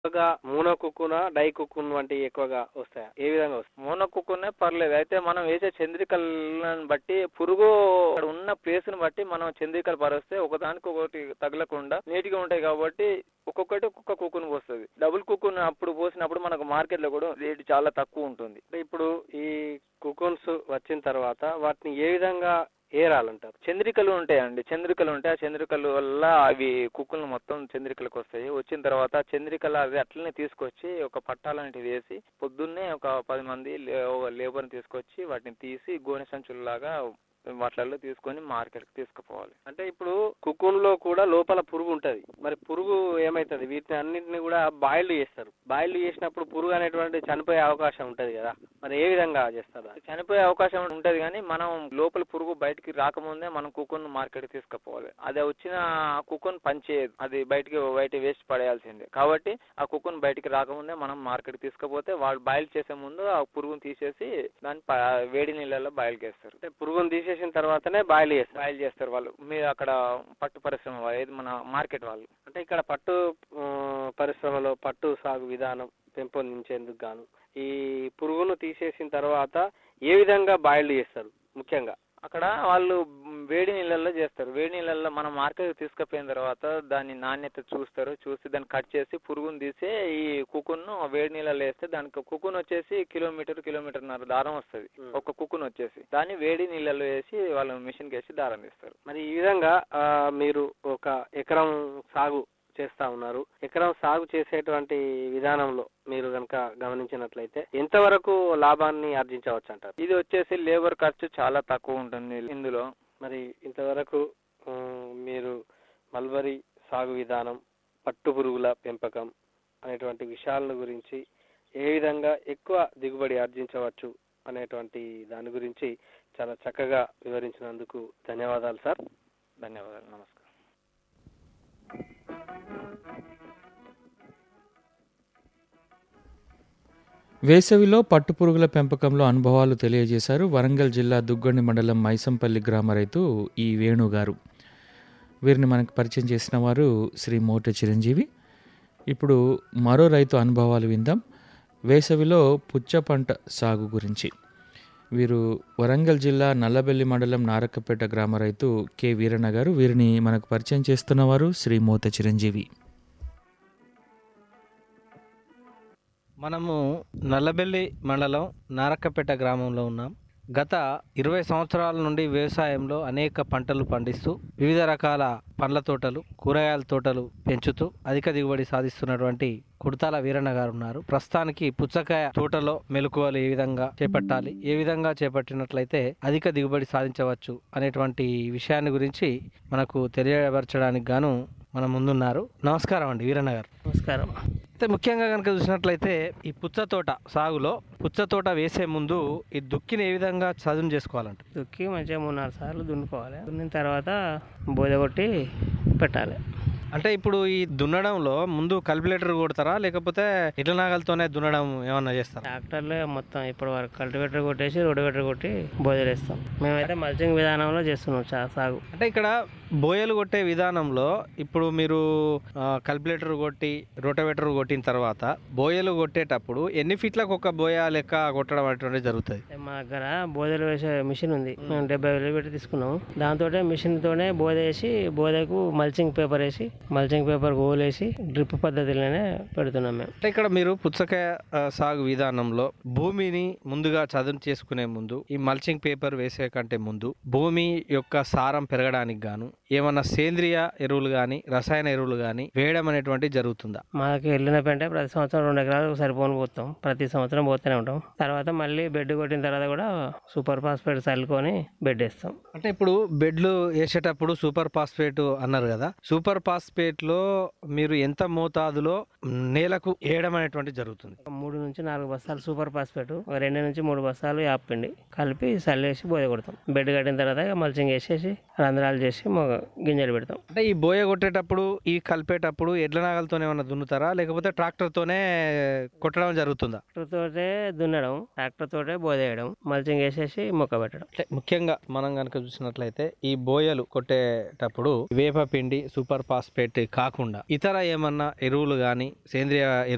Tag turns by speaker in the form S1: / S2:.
S1: ఎక్కువగా mono కుక్కున die కుక్కున్ వంటివి ఎక్కువగా వస్తాయా ఏ విధంగా వస్తాయి
S2: మోనొక్కునే పర్లేదు అయితే మనం వేసే చంద్రికలను బట్టి పురుగు అక్కడ ఉన్న ప్లేస్ ని బట్టి మనం చంద్రికలు పరిస్తే ఒకదానికి ఒకటి తగలకుండా నీట్గా ఉంటాయి కాబట్టి ఒక్కొక్కటి ఒక్కొక్క కుక్కును పోస్తుంది డబుల్ కుక్కును అప్పుడు పోసినప్పుడు మనకు మార్కెట్ లో కూడా రేటు చాలా తక్కువ ఉంటుంది
S1: అంటే ఇప్పుడు ఈ కుకున్స్ వచ్చిన తర్వాత వాటిని ఏ విధంగా ఏరాలంటారు
S2: చంద్రికలు ఉంటాయండి చంద్రికలు ఉంటాయి ఆ చంద్రికల వల్ల అవి కుక్కులు మొత్తం చంద్రికలకు వస్తాయి వచ్చిన తర్వాత ఆ చంద్రికలు అవి అట్లనే తీసుకొచ్చి ఒక పట్టాలంటివి వేసి పొద్దున్నే ఒక పది మంది లేబర్ని తీసుకొచ్చి వాటిని తీసి గోనె సంచుల్లాగా వాటిలలో తీసుకొని మార్కెట్కి తీసుకుపోవాలి
S1: అంటే ఇప్పుడు కుకున్ లో కూడా లోపల పురుగు ఉంటది మరి పురుగు ఏమైతుంది వీటిని అన్నింటిని కూడా బాయిల్డ్ చేస్తారు బాయిల్డ్ చేసినప్పుడు పురుగు అనేటువంటి చనిపోయే అవకాశం ఉంటది కదా మరి ఏ విధంగా చేస్తారు అది?
S2: చనిపోయే అవకాశం ఉంటది కానీ మనం లోపల పురుగు బయటికి రాకముందే మనం కుక్కన్ మార్కెట్ తీసుకుపోవాలి అది వచ్చిన కుక్కన్ పనిచేయదు అది బయటికి బయట వేస్ట్ పడేయాల్సిందే కాబట్టి ఆ కుక్కన్ బయటికి రాకముందే మనం మార్కెట్ తీసుకుపోతే వాళ్ళు బాయిల్ చేసే ముందు ఆ పురుగును తీసేసి దాన్ని ప- వేడి నీళ్ళల్లో బాయిల్ చేస్తారు
S1: అంటే పురుగును తీసేసిన తర్వాతనే బాయిల్ చేస్తారు
S2: బాయిల్ చేస్తారు వాళ్ళు మీరు అక్కడ పట్టు పరిశ్రమ వాళ్ళు, ఏది మన మార్కెట్ వాళ్ళు
S1: అంటే ఇక్కడ పట్టు ఆ, పరిశ్రమలో పట్టు సాగు విధానం పెంపొందించేందుకు గాను ఈ పురుగును తీసేసిన తర్వాత ఏ విధంగా బాయిల్డ్ చేస్తారు ముఖ్యంగా
S2: అక్కడ వాళ్ళు వేడి నీళ్ళల్లో చేస్తారు వేడి నీళ్ళల్లో మనం మార్కెట్ తీసుకుపోయిన తర్వాత దాని నాణ్యత చూస్తారు చూసి దాన్ని కట్ చేసి పురుగును తీసి ఈ కుకున్ను వేడి నీళ్ళలో వేస్తే దానికి కుకున్ వచ్చేసి కిలోమీటర్ కిలోమీటర్న్నర దారం వస్తుంది
S1: Hmm.
S2: ఒక కుకున్ వచ్చేసి దాన్ని వేడి నీళ్ళలో వేసి వాళ్ళు మిషన్కి వేసి దారం తీస్తారు
S1: మరి ఈ విధంగా ఆ, మీరు ఒక ఎకరం సాగు చేస్తా ఉన్నారు ఎకరం సాగు చేసేటువంటి విధానంలో మీరు కనుక గమనించినట్లయితే ఎంతవరకు లాభాన్ని ఆర్జించవచ్చు అంటారు
S2: ఇది వచ్చేసి లేబర్ ఖర్చు చాలా తక్కువ ఉంటుంది ఇందులో
S1: మరి ఇంతవరకు ఆ, మీరు మల్బరీ సాగు విధానం పట్టు పురుగుల పెంపకం అనేటువంటి విషయాల గురించి ఏ విధంగా ఎక్కువ దిగుబడి ఆర్జించవచ్చు అనేటువంటి దాని గురించి చాలా చక్కగా వివరించినందుకు ధన్యవాదాలు సార్
S2: ధన్యవాదాలు నమస్కారం
S3: వేసవిలో పట్టుపురుగుల పెంపకంలో అనుభవాలు తెలియజేశారు వరంగల్ జిల్లా దుగ్గొండి మండలం మైసంపల్లి గ్రామ రైతు ఈ వేణు గారు వీరిని మనకు పరిచయం చేసిన వారు శ్రీ మోట చిరంజీవి ఇప్పుడు మరో రైతు అనుభవాలు విందాం వేసవిలో పుచ్చ పంట సాగు గురించి వీరు వరంగల్ జిల్లా నల్లబెల్లి మండలం నారక్కపేట గ్రామ రైతు కె వీరన్న గారు వీరిని మనకు పరిచయం చేస్తున్నవారు శ్రీ మోత చిరంజీవి
S4: మనము నల్లబెల్లి మండలం నారక్కపేట గ్రామంలో ఉన్నాం గత ఇరవై సంవత్సరాల నుండి వ్యవసాయంలో అనేక పంటలు పండిస్తూ వివిధ రకాల పండ్ల తోటలు కూరగాయల తోటలు పెంచుతూ అధిక దిగుబడి సాధిస్తున్నటువంటి కుడతాల వీరన్న గారు ఉన్నారు ప్రస్తుతానికి పుచ్చకాయ తోటలో మెలకువలు ఏ విధంగా చేపట్టాలి ఏ విధంగా చేపట్టినట్లయితే అధిక దిగుబడి సాధించవచ్చు అనేటువంటి విషయాన్ని గురించి మనకు తెలియపరచడానికి గాను మన ముందున్నారు నమస్కారం అండి వీరన్న గారు
S5: నమస్కారం
S4: అయితే ముఖ్యంగా కనుక చూసినట్లయితే ఈ పుచ్చ తోట సాగులో పుచ్చ తోట వేసే ముందు ఈ దుక్కిని ఏ విధంగా చదును చేసుకోవాలంట
S5: దుక్కి మంచిగా మూడు నాలుగు సార్లు దున్నుకోవాలి దున్నిన తర్వాత బోద కొట్టి పెట్టాలి
S4: అంటే ఇప్పుడు ఈ దున్నడంలో ముందు కల్కులేటర్ కొడతారా లేకపోతే ఇట్ల నాగలతోనే దున్నడం ఏమన్నా చేస్తారా
S5: ట్రాక్టర్లే మొత్తం ఇప్పటి వరకు కల్టివేటర్ కొట్టేసి రోడ్డువేటర్ కొట్టి బోదలు వేస్తాం మేమైతే మల్చింగ్ విధానంలో చేస్తున్నాం చా సాగు
S4: అంటే ఇక్కడ బోయలు కొట్టే విధానంలో ఇప్పుడు మీరు కల్కులేటర్ కొట్టి రోటవేటర్ కొట్టిన తర్వాత బోయలు కొట్టేటప్పుడు ఎన్ని ఫీట్లకు ఒక బోయ లెక్క కొట్టడం అనేటువంటిది జరుగుతుంది
S5: మా దగ్గర బోదలు వేసే మిషన్ ఉంది మేము డెబ్బై వేలు పెట్టి తీసుకున్నాం దాంతో మిషన్ తోనే బోద వేసి బోదకు మల్చింగ్ పేపర్ వేసి మల్చింగ్ పేపర్ వేసి డ్రిప్ పద్ధతిలోనే పెడుతున్నాం మేము
S4: అంటే ఇక్కడ మీరు పుచ్చకాయ ఆ, సాగు విధానంలో భూమిని ముందుగా చదును చేసుకునే ముందు ఈ మల్చింగ్ పేపర్ వేసే కంటే ముందు భూమి యొక్క సారం పెరగడానికి గాను ఏమన్నా సేంద్రియ ఎరువులు గాని రసాయన ఎరువులు గాని వేయడం అనేటువంటి జరుగుతుందా
S5: మాకు వెళ్ళిన పెంట ప్రతి సంవత్సరం రెండు ఎకరాలు సరిపోని పోతాం ప్రతి సంవత్సరం పోతూనే ఉంటాం తర్వాత మళ్ళీ బెడ్ కొట్టిన తర్వాత కూడా సూపర్ ఫాస్ఫేట్ చల్లుకొని బెడ్ వేస్తాం
S4: అంటే ఇప్పుడు బెడ్లు వేసేటప్పుడు సూపర్ ఫాస్ఫేట్ అన్నారు కదా సూపర్ ఫాస్ఫేట్ లో మీరు ఎంత మోతాదులో నేలకు వేయడం అనేటువంటి జరుగుతుంది
S5: ఒక మూడు నుంచి నాలుగు బస్తాలు సూపర్ ఫాస్ఫేట్ ఒక రెండు నుంచి మూడు బస్తాలు యాపిండి కలిపి చల్లేసి బోయ కొడతాం బెడ్ కట్టిన తర్వాత ఇక మల్చింగ్ వేసేసి రంధ్రాలు చేసి మొగ గింజలు పెడతాం
S4: అంటే ఈ బోయ కొట్టేటప్పుడు ఈ కలిపేటప్పుడు ఎడ్ల నాగలతోనే ఏమన్నా దున్నుతారా లేకపోతే ట్రాక్టర్ తోనే కొట్టడం జరుగుతుందా
S5: ట్రాక్టర్ తోటే దున్నడం ట్రాక్టర్ తోటే బోద వేయడం మల్చింగ్ వేసేసి మొక్క పెట్టడం
S4: అంటే ముఖ్యంగా మనం కనుక చూసినట్లయితే ఈ బోయలు కొట్టేటప్పుడు వేప పిండి సూపర్ ఫాస్ఫేట్ కాకుండా ఇతర ఏమన్నా ఎరువులు కానీ సేంద్రియ ఎరువులు